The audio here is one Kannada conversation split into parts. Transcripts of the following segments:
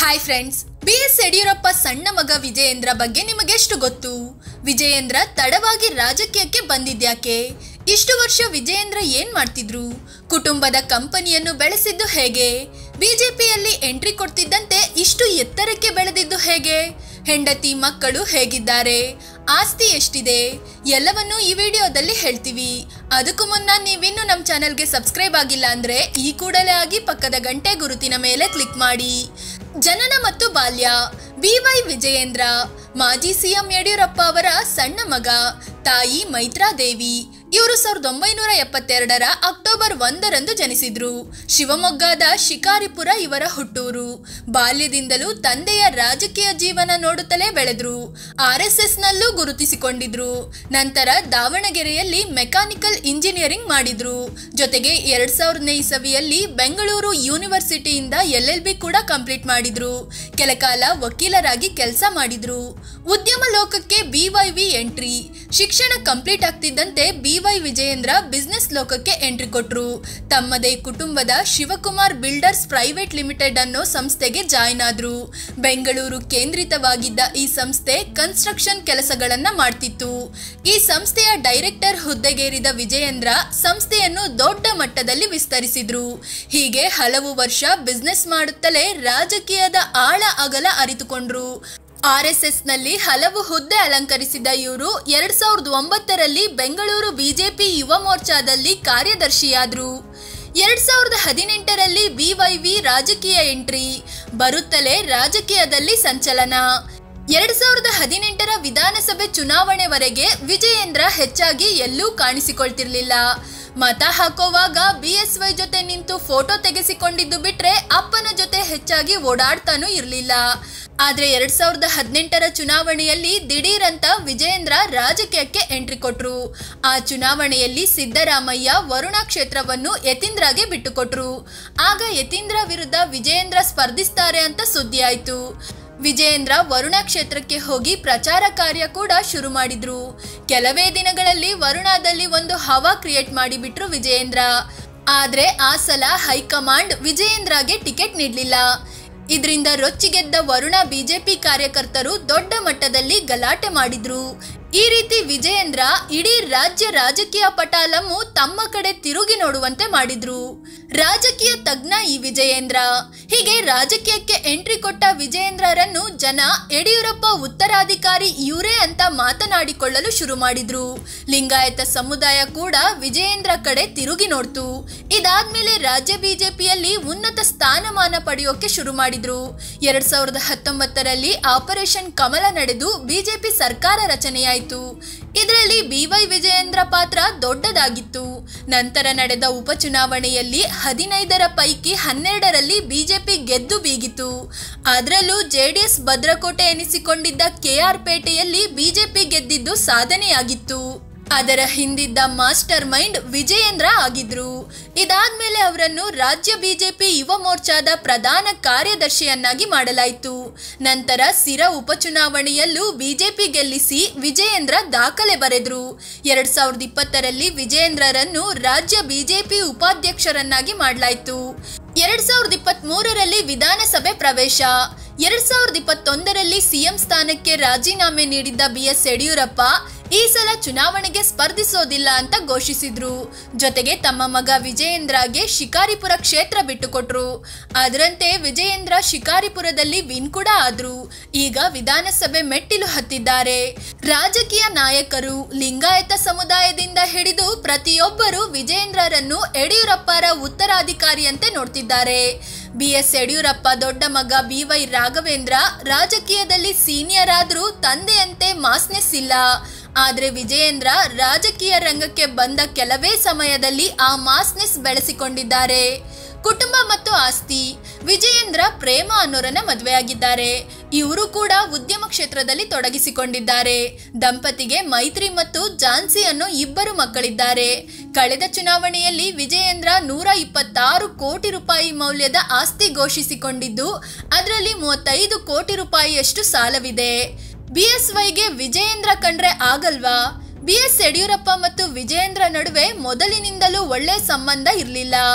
hi friends B S Yediyurappa ಸಣ್ಣ ಮಗ ವಿಜಯೇಂದ್ರ ಬಗ್ಗೆ ನಿಮಗೆಷ್ಟು ಗೊತ್ತು ವಿಜಯೇಂದ್ರ ತಡವಾಗಿ ರಾಜಕೀಯಕ್ಕೆ ಬಂದಿದ್ಯಾಕೆ ಇಷ್ಟು ವರ್ಷ ವಿಜಯೇಂದ್ರ ಏನ್ ಮಾಡ್ತಿದ್ರು ಕುಟುಂಬದ ಕಂಪನಿಯನ್ನು ಬೆಳೆಸಿದ್ದು ಹೇಗೆ ಬಿಜೆಪಿಯಲ್ಲಿ ಎಂಟ್ರಿ ಕೊಡ್ತಿದ್ದಂತೆ ಇಷ್ಟು ಎತ್ತರಕ್ಕೆ ಬೆಳೆದಿದ್ದು ಹೇಗೆ ಹೆಂಡತಿ ಮಕ್ಕಳು ಹೇಗಿದ್ದಾರೆ ಆಸ್ತಿ ಎಷ್ಟಿದೆ ಎಲ್ಲವನ್ನೂ ಈ ವಿಡಿಯೋದಲ್ಲಿ ಹೇಳ್ತೀವಿ ಅದಕ್ಕೂ ಮುನ್ನ ನೀವಿನ್ನೂ ನಮ್ಮ ಚಾನೆಲ್ಗೆ ಸಬ್ಸ್ಕ್ರೈಬ್ ಆಗಿಲ್ಲ ಅಂದ್ರೆ ಈ ಕೂಡಲೇ ಆಗಿ ಪಕ್ಕದ ಗಂಟೆ ಗುರುತಿನ ಮೇಲೆ ಕ್ಲಿಕ್ ಮಾಡಿ ಜನನ ಮತ್ತು ಬಾಲ್ಯ ಬಿ ವೈ ವಿಜಯೇಂದ್ರ ಮಾಜಿ ಸಿಎಂ ಯಡಿಯೂರಪ್ಪ ಅವರ ಸಣ್ಣ ಮಗ ತಾಯಿ ಮೈತ್ರಾದೇವಿ ಇವರು ಸಾವಿರದ ಒಂಬೈನೂರ ಎಪ್ಪತ್ತೆರಡರ ಅಕ್ಟೋಬರ್ ಒಂದರಂದು ಜನಿಸಿದ್ರು ಶಿವಮೊಗ್ಗದ ಶಿಕಾರಿಪುರ ಇವರ ಹುಟ್ಟೂರು ಬಾಲ್ಯದಿಂದಲೂ ತಂದೆಯ ರಾಜಕೀಯ ಜೀವನ ನೋಡುತ್ತಲೇ ಬೆಳೆದ್ರು ಆರ್ ಎಸ್ ಎಸ್ ನಲ್ಲೂ ಗುರುತಿಸಿಕೊಂಡಿದ್ರು ನಂತರ ದಾವಣಗೆರೆಯಲ್ಲಿ ಮೆಕ್ಯಾನಿಕಲ್ ಇಂಜಿನಿಯರಿಂಗ್ ಮಾಡಿದ್ರು ಜೊತೆಗೆ ಎರಡ್ ಸಾವಿರದನೇ ಇಸವಿಯಲ್ಲಿ ಬೆಂಗಳೂರು ಯೂನಿವರ್ಸಿಟಿಯಿಂದ ಎಲ್ ಎಲ್ ಬಿ ಕೂಡ ಕಂಪ್ಲೀಟ್ ಮಾಡಿದ್ರು ಕೆಲಕಾಲ ವಕೀಲರಾಗಿ ಕೆಲಸ ಮಾಡಿದ್ರು ಉದ್ಯಮ ಲೋಕಕ್ಕೆ ಬಿವೈವಿ ಎಂಟ್ರಿ ಶಿಕ್ಷಣ ಕಂಪ್ಲೀಟ್ ಆಗ್ತಿದ್ದಂತೆ ಬಿವೈ ವಿಜಯೇಂದ್ರ ಬಿಸ್ನೆಸ್ ಲೋಕಕ್ಕೆ ಎಂಟ್ರಿ ಕೊಟ್ರು ತಮ್ಮದೇ ಕುಟುಂಬದ ಶಿವಕುಮಾರ್ ಬಿಲ್ಡರ್ಸ್ ಪ್ರೈವೇಟ್ ಲಿಮಿಟೆಡ್ ಅನ್ನೋ ಸಂಸ್ಥೆಗೆ ಜಾಯ್ನ್ ಆದ್ರು ಬೆಂಗಳೂರು ಕೇಂದ್ರಿತವಾಗಿದ್ದ ಈ ಸಂಸ್ಥೆ ಕನ್ಸ್ಟ್ರಕ್ಷನ್ ಕೆಲಸಗಳನ್ನ ಮಾಡ್ತಿತ್ತು ಈ ಸಂಸ್ಥೆಯ ಡೈರೆಕ್ಟರ್ ಹುದ್ದೆಗೇರಿದ ವಿಜಯೇಂದ್ರ ಸಂಸ್ಥೆಯನ್ನು ದೊಡ್ಡ ಮಟ್ಟದಲ್ಲಿ ವಿಸ್ತರಿಸಿದ್ರು ಹೀಗೆ ಹಲವು ವರ್ಷ ಬಿಸ್ನೆಸ್ ಮಾಡುತ್ತಲೇ ರಾಜಕೀಯದ ಆಳ ಅಗಲ ಅರಿತುಕೊಂಡ್ರು ಆರ್ ಎಸ್ ಎಸ್ ನಲ್ಲಿ ಹಲವು ಹುದ್ದೆ ಅಲಂಕರಿಸಿದ ಇವರು ಎರಡ್ ಸಾವಿರದ ಒಂಬತ್ತರಲ್ಲಿ ಬೆಂಗಳೂರು ಬಿಜೆಪಿ ಯುವ ಮೋರ್ಚಾದಲ್ಲಿ ಕಾರ್ಯದರ್ಶಿಯಾದ್ರು ಎರಡ್ ಸಾವಿರದ ಹದಿನೆಂಟರಲ್ಲಿ ಬಿವೈವಿ ರಾಜಕೀಯ ಎಂಟ್ರಿ ಬರುತ್ತಲೇ ರಾಜಕೀಯದಲ್ಲಿ ಸಂಚಲನ ಎರಡ್ ಸಾವಿರದ ಹದಿನೆಂಟರ ವಿಧಾನಸಭೆ ಚುನಾವಣೆವರೆಗೆ ವಿಜಯೇಂದ್ರ ಹೆಚ್ಚಾಗಿ ಎಲ್ಲೂ ಕಾಣಿಸಿಕೊಳ್ತಿರ್ಲಿಲ್ಲ ಮತ ಹಾಕೋವಾಗ ಬಿಎಸ್ವೈ ಜೊತೆ ನಿಂತು ಫೋಟೋ ತೆಗೆಸಿಕೊಂಡಿದ್ದು ಬಿಟ್ರೆ ಅಪ್ಪನ ಜೊತೆ ಹೆಚ್ಚಾಗಿ ಓಡಾಡ್ತಾನೂ ಇರಲಿಲ್ಲ ಆದ್ರೆ ಎರಡ್ ಸಾವಿರದ ಹದಿನೆಂಟರ ಚುನಾವಣೆಯಲ್ಲಿ ದಿಢೀರಂತ ವಿಜಯೇಂದ್ರ ರಾಜಕೀಯಕ್ಕೆ ಎಂಟ್ರಿ ಕೊಟ್ರು ಆ ಚುನಾವಣೆಯಲ್ಲಿ ಸಿದ್ದರಾಮಯ್ಯ ವರುಣಾ ಕ್ಷೇತ್ರವನ್ನು ಯತೀಂದ್ರಗೆ ಬಿಟ್ಟುಕೊಟ್ರು ಆಗ ಯತೀಂದ್ರ ವಿರುದ್ಧ ವಿಜಯೇಂದ್ರ ಸ್ಪರ್ಧಿಸ್ತಾರೆ ಅಂತ ಸುದ್ದಿ ಆಯ್ತು ವಿಜಯೇಂದ್ರ ವರುಣಾ ಕ್ಷೇತ್ರಕ್ಕೆ ಹೋಗಿ ಪ್ರಚಾರ ಕಾರ್ಯ ಕೂಡ ಶುರು ಮಾಡಿದ್ರು ಕೆಲವೇ ದಿನಗಳಲ್ಲಿ ವರುಣಾದಲ್ಲಿ ಒಂದು ಹವಾ ಕ್ರಿಯೇಟ್ ಮಾಡಿಬಿಟ್ರು ವಿಜಯೇಂದ್ರ ಆದ್ರೆ ಆ ಸಲ ಹೈಕಮಾಂಡ್ ವಿಜಯೇಂದ್ರಗೆ ಟಿಕೆಟ್ ನೀಡಲಿಲ್ಲ ಇದರಿಂದ ರೊಚ್ಚಿಗೆದ್ದ ವರುಣ ಬಿಜೆಪಿ ಕಾರ್ಯಕರ್ತರು ದೊಡ್ಡ ಮಟ್ಟದಲ್ಲಿ ಗಲಾಟೆ ಮಾಡಿದ್ರು ಈ ರೀತಿ ವಿಜಯೇಂದ್ರ ಇಡೀ ರಾಜ್ಯ ರಾಜಕೀಯ ಪಟಾಲಮ್ಮು ತಮ್ಮ ಕಡೆ ತಿರುಗಿ ನೋಡುವಂತೆ ಮಾಡಿದ್ರು ರಾಜಕೀಯ ತಜ್ಞ ಈ ವಿಜಯೇಂದ್ರ ಹೀಗೆ ರಾಜಕೀಯಕ್ಕೆ ಎಂಟ್ರಿ ಕೊಟ್ಟ ವಿಜಯೇಂದ್ರರನ್ನು ಜನ ಯಡಿಯೂರಪ್ಪ ಉತ್ತರಾಧಿಕಾರಿ ಇವರೇ ಅಂತ ಮಾತನಾಡಿಕೊಳ್ಳಲು ಶುರು ಮಾಡಿದ್ರು ಲಿಂಗಾಯತ ಸಮುದಾಯ ಕೂಡ ವಿಜಯೇಂದ್ರ ಕಡೆ ತಿರುಗಿ ನೋಡ್ತು ಇದಾದ್ಮೇಲೆ ರಾಜ್ಯ ಬಿಜೆಪಿಯಲ್ಲಿ ಉನ್ನತ ಸ್ಥಾನಮಾನ ಪಡೆಯೋಕೆ ಶುರು ಮಾಡಿದ್ರು ಎರಡ್ ಸಾವಿರದ ಹತ್ತೊಂಬತ್ತರಲ್ಲಿ ಆಪರೇಷನ್ ಕಮಲ ನಡೆದು ಬಿಜೆಪಿ ಸರ್ಕಾರ ರಚನೆಯಾಯಿತು ಇದರಲ್ಲಿ ಬಿವೈ ವಿಜಯೇಂದ್ರ ಪಾತ್ರ ದೊಡ್ಡದಾಗಿತ್ತು ನಂತರ ನಡೆದ ಉಪಚುನಾವಣೆಯಲ್ಲಿ ಹದಿನೈದರ ಪೈಕಿ ಹನ್ನೆರಡರಲ್ಲಿ ಬಿಜೆಪಿ ಗೆದ್ದು ಬೀಗಿತು ಅದರಲ್ಲೂ ಜೆಡಿಎಸ್ ಭದ್ರಕೋಟೆ ಎನಿಸಿಕೊಂಡಿದ್ದ ಕೆಆರ್ ಪೇಟೆಯಲ್ಲಿ ಬಿಜೆಪಿ ಗೆದ್ದಿದ್ದು ಸಾಧನೆಯಾಗಿತ್ತು ಅದರ ಹಿಂದಿದ್ದ ಮಾಸ್ಟರ್ ಮೈಂಡ್ ವಿಜಯೇಂದ್ರ ಆಗಿದ್ರು ಇದಾದ್ಮೇಲೆ ಅವರನ್ನು ರಾಜ್ಯ ಬಿಜೆಪಿ ಯುವ ಮೋರ್ಚಾದ ಪ್ರಧಾನ ಕಾರ್ಯದರ್ಶಿಯನ್ನಾಗಿ ಮಾಡಲಾಯಿತು ನಂತರ ಸಿರ ಉಪಚುನಾವಣೆಯಲ್ಲೂ ಬಿಜೆಪಿ ಗೆಲ್ಲಿಸಿ ವಿಜಯೇಂದ್ರ ದಾಖಲೆ ಬರೆದ್ರು ಎರಡ್ ಸಾವಿರದ ಇಪ್ಪತ್ತರಲ್ಲಿ ವಿಜಯೇಂದ್ರರನ್ನು ರಾಜ್ಯ ಬಿಜೆಪಿ ಉಪಾಧ್ಯಕ್ಷರನ್ನಾಗಿ ಮಾಡಲಾಯಿತು ಎರಡ್ ಸಾವಿರದ ಇಪ್ಪತ್ತ್ ಮೂರರಲ್ಲಿ ವಿಧಾನಸಭೆ ಪ್ರವೇಶ ಎರಡ್ ಸಾವಿರದ ಇಪ್ಪತ್ತೊಂದರಲ್ಲಿ ಸಿಎಂ ಸ್ಥಾನಕ್ಕೆ ರಾಜೀನಾಮೆ ನೀಡಿದ್ದ ಬಿಎಸ್ ಯಡಿಯೂರಪ್ಪ ಈ ಸಲ ಚುನಾವಣೆಗೆ ಸ್ಪರ್ಧಿಸೋದಿಲ್ಲ ಅಂತ ಘೋಷಿಸಿದ್ರು ಜೊತೆಗೆ ತಮ್ಮ ಮಗ ವಿಜಯೇಂದ್ರಗೆ ಶಿಕಾರಿಪುರ ಕ್ಷೇತ್ರ ಬಿಟ್ಟುಕೊಟ್ರು ಅದರಂತೆ ವಿಜಯೇಂದ್ರ ಶಿಕಾರಿಪುರದಲ್ಲಿ ವಿನ್ ಕೂಡ ಆದ್ರು ಈಗ ವಿಧಾನಸಭೆ ಮೆಟ್ಟಿಲು ಹತ್ತಿದ್ದಾರೆ ರಾಜಕೀಯ ನಾಯಕರು ಲಿಂಗಾಯತ ಸಮುದಾಯದಿಂದ ಹಿಡಿದು ಪ್ರತಿಯೊಬ್ಬರು ವಿಜಯೇಂದ್ರರನ್ನು ಯಡಿಯೂರಪ್ಪರ ಉತ್ತರಾಧಿಕಾರಿಯಂತೆ ನೋಡ್ತಿದ್ದಾರೆ ಬಿಎಸ್ ಯಡಿಯೂರಪ್ಪ ದೊಡ್ಡ ಮಗ ಬಿವೈ ರಾಘವೇಂದ್ರ ರಾಜಕೀಯದಲ್ಲಿ ಸೀನಿಯರ್ ಆದ್ರೂ ತಂದೆಯಂತೆ ಮಾಸ್ನೆಸ್ ಇಲ್ಲ ಆದ್ರೆ ವಿಜಯೇಂದ್ರ ರಾಜಕೀಯ ರಂಗಕ್ಕೆ ಬಂದ ಕೆಲವೇ ಸಮಯದಲ್ಲಿ ಆ ಮಾಸ್ನೆಸ್ ಬೆಳೆಸಿಕೊಂಡಿದ್ದಾರೆ ಕುಟುಂಬ ಮತ್ತು ಆಸ್ತಿ ವಿಜಯೇಂದ್ರ ಪ್ರೇಮ ಅನ್ನೋರನ್ನ ಮದುವೆಯಾಗಿದ್ದಾರೆ ಇವರು ಕೂಡ ಉದ್ಯಮ ಕ್ಷೇತ್ರದಲ್ಲಿ ತೊಡಗಿಸಿಕೊಂಡಿದ್ದಾರೆ ದಂಪತಿಗೆ ಮೈತ್ರಿ ಮತ್ತು ಜಾನ್ಸಿ ಅನ್ನೋ ಇಬ್ಬರು ಮಕ್ಕಳಿದ್ದಾರೆ ಕಳೆದ ಚುನಾವಣೆಯಲ್ಲಿ ವಿಜಯೇಂದ್ರ ನೂರ ಇಪ್ಪತ್ತಾರು ಕೋಟಿ ರೂಪಾಯಿ ಮೌಲ್ಯದ ಆಸ್ತಿ ಘೋಷಿಸಿಕೊಂಡಿದ್ದು ಅದರಲ್ಲಿ ಮೂವತ್ತೈದು ಕೋಟಿ ರೂಪಾಯಿಯಷ್ಟು ಸಾಲವಿದೆ ಬಿಎಸ್ವೈಗೆ ವಿಜಯೇಂದ್ರ ಕಂಡ್ರೆ ಆಗಲ್ವಾ ಬಿಎಸ್ ಯಡಿಯೂರಪ್ಪ ಮತ್ತು ವಿಜಯೇಂದ್ರ ನಡುವೆ ಮೊದಲಿನಿಂದಲೂ ಒಳ್ಳೆ ಸಂಬಂಧ ಇರಲಿಲ್ಲ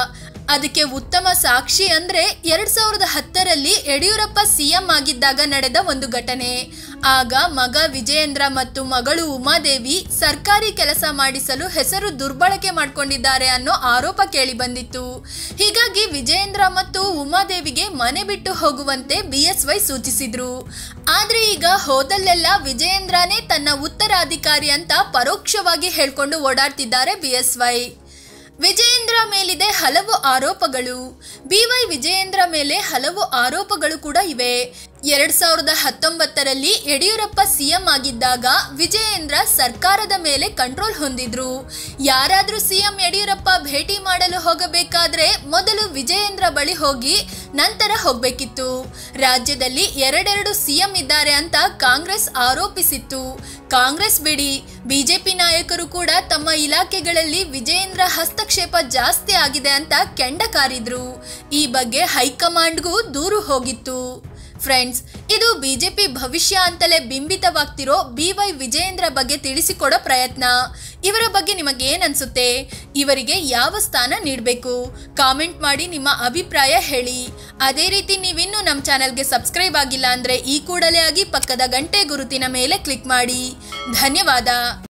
ಅದಕ್ಕೆ ಉತ್ತಮ ಸಾಕ್ಷಿ ಅಂದ್ರೆ ಎರಡ್ ಸಾವಿರದ ಹತ್ತರಲ್ಲಿ ಯಡಿಯೂರಪ್ಪ ಸಿಎಂ ಆಗಿದ್ದಾಗ ನಡೆದ ಒಂದು ಘಟನೆ ಆಗ ಮಗ ವಿಜಯೇಂದ್ರ ಮತ್ತು ಮಗಳು ಉಮಾದೇವಿ ಸರ್ಕಾರಿ ಕೆಲಸ ಮಾಡಿಸಲು ಹೆಸರು ದುರ್ಬಳಕೆ ಮಾಡಿಕೊಂಡಿದ್ದಾರೆ ಅನ್ನೋ ಆರೋಪ ಕೇಳಿ ಬಂದಿತ್ತು ಹೀಗಾಗಿ ವಿಜಯೇಂದ್ರ ಮತ್ತು ಉಮಾದೇವಿಗೆ ಮನೆ ಬಿಟ್ಟು ಹೋಗುವಂತೆ ಬಿಎಸ್ವೈ ಸೂಚಿಸಿದ್ರು ಆದ್ರೆ ಈಗ ಹೋದಲ್ಲೆಲ್ಲ ವಿಜಯೇಂದ್ರನೇ ತನ್ನ ಉತ್ತರಾಧಿಕಾರಿ ಅಂತ ಪರೋಕ್ಷವಾಗಿ ಹೇಳ್ಕೊಂಡು ಓಡಾಡ್ತಿದ್ದಾರೆ ಬಿಎಸ್ವೈ ವಿಜಯೇಂದ್ರ ಮೇಲಿದೆ ಹಲವು ಆರೋಪಗಳು ಬಿವೈ ವಿಜಯೇಂದ್ರ ಮೇಲೆ ಹಲವು ಆರೋಪಗಳು ಕೂಡ ಇವೆ ಎರಡ್ ಸಾವಿರದ ಹತ್ತೊಂಬತ್ತರಲ್ಲಿ ಯಡಿಯೂರಪ್ಪ ಸಿಎಂ ಆಗಿದ್ದಾಗ ವಿಜಯೇಂದ್ರ ಸರ್ಕಾರದ ಮೇಲೆ ಕಂಟ್ರೋಲ್ ಹೊಂದಿದ್ರು ಯಾರಾದ್ರೂ ಸಿಎಂ ಯಡಿಯೂರಪ್ಪ ಭೇಟಿ ಮಾಡಲು ಹೋಗಬೇಕಾದ್ರೆ ಮೊದಲು ವಿಜಯೇಂದ್ರ ಬಳಿ ಹೋಗಿ ನಂತರ ಹೋಗ್ಬೇಕಿತ್ತು ರಾಜ್ಯದಲ್ಲಿ ಎರಡೆರಡು ಸಿಎಂ ಇದ್ದಾರೆ ಅಂತ ಕಾಂಗ್ರೆಸ್ ಆರೋಪಿಸಿತ್ತು ಕಾಂಗ್ರೆಸ್ ಬಿಡಿ ಬಿಜೆಪಿ ನಾಯಕರು ಕೂಡ ತಮ್ಮ ಇಲಾಖೆಗಳಲ್ಲಿ ವಿಜಯೇಂದ್ರ ಹಸ್ತಕ್ಷೇಪ ಜಾಸ್ತಿ ಆಗಿದೆ ಅಂತ ಕೆಂಡ ಕಾರಿದ್ರು ಈ ಬಗ್ಗೆ ಹೈಕಮಾಂಡ್ಗೂ ದೂರು ಹೋಗಿತ್ತು ಫ್ರೆಂಡ್ಸ್ ಇದು ಬಿಜೆಪಿ ಭವಿಷ್ಯ ಅಂತಲೇ ಬಿಂಬಿತವಾಗ್ತಿರೋ ಬಿ ವೈ ವಿಜಯೇಂದ್ರ ಬಗ್ಗೆ ತಿಳಿಸಿಕೊಡೋ ಪ್ರಯತ್ನ ಇವರ ಬಗ್ಗೆ ನಿಮಗೆ ಏನ್ ಅನ್ಸುತ್ತೆ ಇವರಿಗೆ ಯಾವ ಸ್ಥಾನ ನೀಡಬೇಕು ಕಾಮೆಂಟ್ ಮಾಡಿ ನಿಮ್ಮ ಅಭಿಪ್ರಾಯ ಹೇಳಿ ಅದೇ ರೀತಿ ನೀವಿನ್ನೂ ನಮ್ಮ ಚಾನೆಲ್ಗೆ ಸಬ್ಸ್ಕ್ರೈಬ್ ಆಗಿಲ್ಲ ಅಂದ್ರೆ ಈ ಕೂಡಲೇ ಆಗಿ ಪಕ್ಕದ ಗಂಟೆ ಗುರುತಿನ ಮೇಲೆ ಕ್ಲಿಕ್ ಮಾಡಿ ಧನ್ಯವಾದ